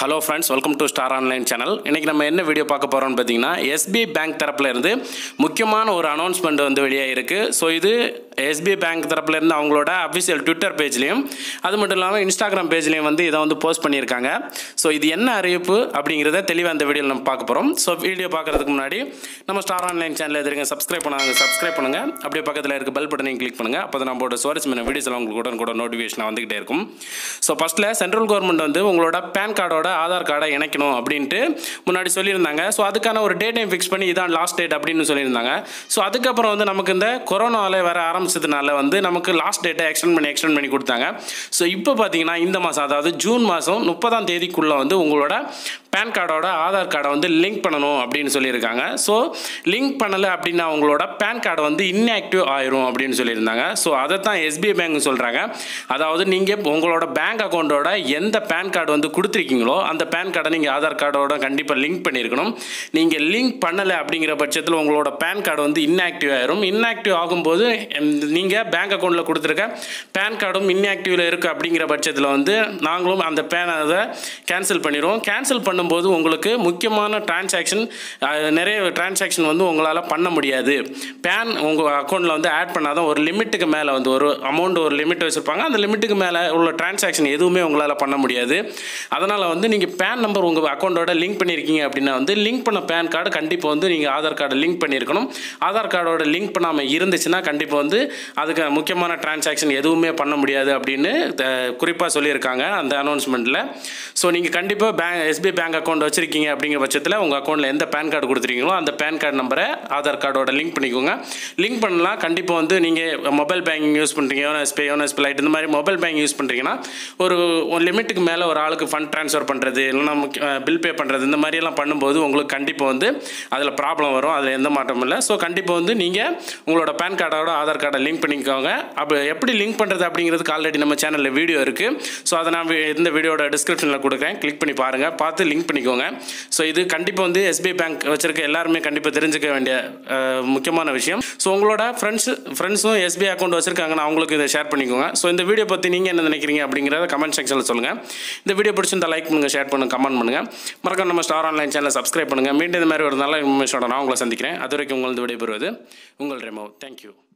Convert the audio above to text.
hello friends welcome to star online channel இன்றைக்கி நம்ம என்ன வீடியோ பார்க்க போகிறோம்னு பார்த்தீங்கன்னா எஸ்பிஐ பேங்க் தரப்புல இருந்து முக்கியமான ஒரு அனௌன்ஸ்மெண்ட் வந்து வெளியாக இருக்குது ஸோ இது எஸ்பிஐ பேங்க் தரப்புல இருந்து அவங்களோட அஃபிஷியல் ட்விட்டர் பேஜ்லேயும் அது மட்டும் இல்லாமல் இன்ஸ்டாகிராம் பேஜ்லேயும் வந்து இதை வந்து போஸ்ட் பண்ணியிருக்காங்க ஸோ இது என்ன அறிவிப்பு அப்படிங்கிறத தெளிவாக இந்த வீடியோவில் நம்ம பார்க்க போகிறோம் ஸோ வீடியோ பார்க்குறதுக்கு முன்னாடி நம்ம ஸ்டார் ஆன்லைன் சேனல் எதிர்க்க சப்ஸ்கிரைப் பண்ணாங்க சப்ஸ்கிரைப் பண்ணுங்கள் அப்படியே பக்கத்தில் இருக்க பெல் பட்டனையும் கிளிக் பண்ணுங்கள் அப்போ தான் நம்மளோட சுவாரஸ்யமான வீடியோஸ் எல்லாம் உங்களுக்கு உடனே கூட நோட்டிஃபிகேஷன் வந்துகிட்டே இருக்கும் ஸோ ஃபஸ்ட்டில் சென்ட்ரல் கவர்மெண்ட் வந்து உங்களோட பேன் கார்டோட ஆதார் கார்டை இணைக்கணும் அப்படின்ட்டு முன்னாடி சொல்லியிருந்தாங்க ஸோ அதுக்கான ஒரு டேட் டைம் ஃபிக்ஸ் பண்ணி இதான் லாஸ்ட் டேட் அப்படின்னு சொல்லியிருந்தாங்க ஸோ அதுக்கப்புறம் வந்து நமக்கு இந்த கொரோனாவில் வர ஆரம்பிச்சதுனால வந்து நமக்கு லாஸ்ட் டேட்டை எக்ஸ்டெண்ட் பண்ணி எக்ஸ்டெண்ட் பண்ணி கொடுத்தாங்க ஸோ இப்போ பார்த்தீங்கன்னா இந்த மாதம் அதாவது ஜூன் மாதம் முப்பதாம் தேதிக்குள்ளே வந்து உங்களோட பேன் கார்டோட ஆதார் கார்டை வந்து லிங்க் பண்ணணும் அப்படின்னு சொல்லியிருக்காங்க ஸோ லிங்க் பண்ணலை அப்படின்னா உங்களோட பேன் கார்டு வந்து இன்ஆக்டிவ் ஆயிரும் அப்படின்னு சொல்லியிருந்தாங்க ஸோ அதை தான் எஸ்பிஐ பேங்க் சொல்கிறாங்க அதாவது நீங்கள் உங்களோட பேங்க் அக்கௌண்ட்டோட எந்த பேன் கார்டு வந்து கொடுத்துருக்கீங்களோ அந்த பேன் கார்டை நீங்கள் ஆதார் கார்டோட கண்டிப்பாக லிங்க் பண்ணியிருக்கணும் நீங்கள் லிங்க் பண்ணலை அப்படிங்கிற பட்சத்தில் உங்களோட பேன் கார்டு வந்து இன்ஆக்டிவ் ஆயிரும் இன்ஆக்டிவ் ஆகும்போது நீங்கள் பேங்க் அக்கௌண்ட்டில் கொடுத்துருக்க பேன் கார்டும் இன்ஆக்டிவில் இருக்குது அப்படிங்கிற பட்சத்தில் வந்து நாங்களும் அந்த பேன் அதை கேன்சல் பண்ணிடுவோம் கேன்சல் பண்ணும்போது உங்களுக்கு முக்கியமான டிரான்சாக்ஷன் நிறைய டிரான்சாக்ஷன் வந்து உங்களால் பண்ண முடியாது பேன் உங்கள் அக்கௌண்ட்டில் வந்து ஆட் பண்ணாதான் ஒரு லிமிட்டுக்கு மேலே வந்து ஒரு அமௌண்ட் ஒரு லிமிட் வச்சுருப்பாங்க அந்த லிமிட்டுக்கு மேலே உள்ள டிரான்சாக்ஷன் எதுவுமே உங்களால் பண்ண முடியாது அதனால் வந்து நீங்கள் பேன் நம்பர் உங்கள் அக்கௌண்ட்டோட லிங்க் பண்ணியிருக்கீங்க அப்படின்னா வந்து லிங்க் பண்ண பேன் கார்டு கண்டிப்பாக வந்து நீங்கள் ஆதார் கார்டை லிங்க் பண்ணியிருக்கணும் ஆதார் கார்டோட லிங்க் பண்ணாமல் இருந்துச்சுன்னா கண்டிப்பாக வந்து அதுக்கு முக்கியமான டிரான்சாக்ஷன் எதுவுமே பண்ண முடியாது அப்படின்னு குறிப்பாக சொல்லியிருக்காங்க அந்த அனௌன்ஸ்மெண்ட்டில் ஸோ நீங்கள் கண்டிப்பாக பேங்க் எஸ்பிஐ பேங்க் அக்கௌண்ட் வச்சுருக்கீங்க அப்படிங்கிற பட்சத்தில் உங்கள் அக்கௌண்ட்டில் எந்த பேன் கார்டு கொடுத்துருக்கீங்களோ அந்த பேன் கார்டு நம்பரை ஆதார் கார்டோட லிங்க் பண்ணிக்கோங்க லிங்க் பண்ணலாம் கண்டிப்பாக வந்து நீங்கள் மொபைல் பேங்கிங் யூஸ் பண்ணுறீங்க யோனஸ்பே யோனஸ்பே லைட் இந்த மாதிரி மொபைல் பேங்கிங் யூஸ் பண்ணுறீங்கன்னா ஒரு ஒரு லிமிட்டுக்கு மேலே ஒரு ஆளுக்கு ஃபண்ட் ட்ரான்ஸ்ஃபர் பண்ணுறது இல்லைன்னா பில் பே பண்ணுறது இந்த மாதிரியெல்லாம் பண்ணும்போது உங்களுக்கு கண்டிப்பாக வந்து அதில் ப்ராப்ளம் வரும் அதில் எந்த மாற்றமும் இல்லை ஸோ கண்டிப்பாக வந்து நீங்கள் உங்களோட பேன் கார்டோட ஆதார் கார்டை லிங்க் பண்ணிக்கோங்க அப்போ எப்படி லிங்க் பண்ணுறது அப்படிங்கிறதுக்கு ஆல்ரெடி நம்ம சேனலில் வீடியோ இருக்குது ஸோ அதை நான் வி- இந்த வீடியோட டிஸ்கிரிப்ஷனில் கொடுக்குறேன் கிளிக் பண்ணி பாருங்கள் பார்த்து லிங்க் பண்ணிக்கோங்க ஸோ இது கண்டிப்பாக வந்து எஸ்பிஐ பேங்க் வச்சிருக்க எல்லாருமே கண்டிப்பாக தெரிஞ்சுக்க வேண்டிய அஹ், முக்கியமான விஷயம் ஸோ உங்களோட ஃப்ரெண்ட்ஸ் ஃப்ரெண்ட்ஸும் எஸ்பிஐ அக்கௌண்ட் வச்சிருக்காங்கன்னா அவங்களுக்கு இதை ஷேர் பண்ணிக்கோங்க ஸோ இந்த வீடியோ பற்றி நீங்கள் என்ன நினைக்கிறீங்க அப்படிங்கிறத கமெண்ட் செக்ஷனில் சொல்லுங்கள் இந்த வீடியோ பிடிச்சிருந்தா லைக் பண்ணுங்கள் ஷேர் பண்ணுங்கள் கமெண்ட் பண்ணுங்கள் மறக்காம நம்ம ஸ்டார் ஆன்லைன் சேனலை சப்ஸ்கிரைப் பண்ணுங்கள் மீண்டும் இந்த மாதிரி ஒரு நல்ல இன்ஃபர்மேஷனோட நான் உங்களை சந்திக்கிறேன் அது வரைக்கும் உங்களது விடைபெறுவது உங்கள் ரெமோ தேங்க்யூ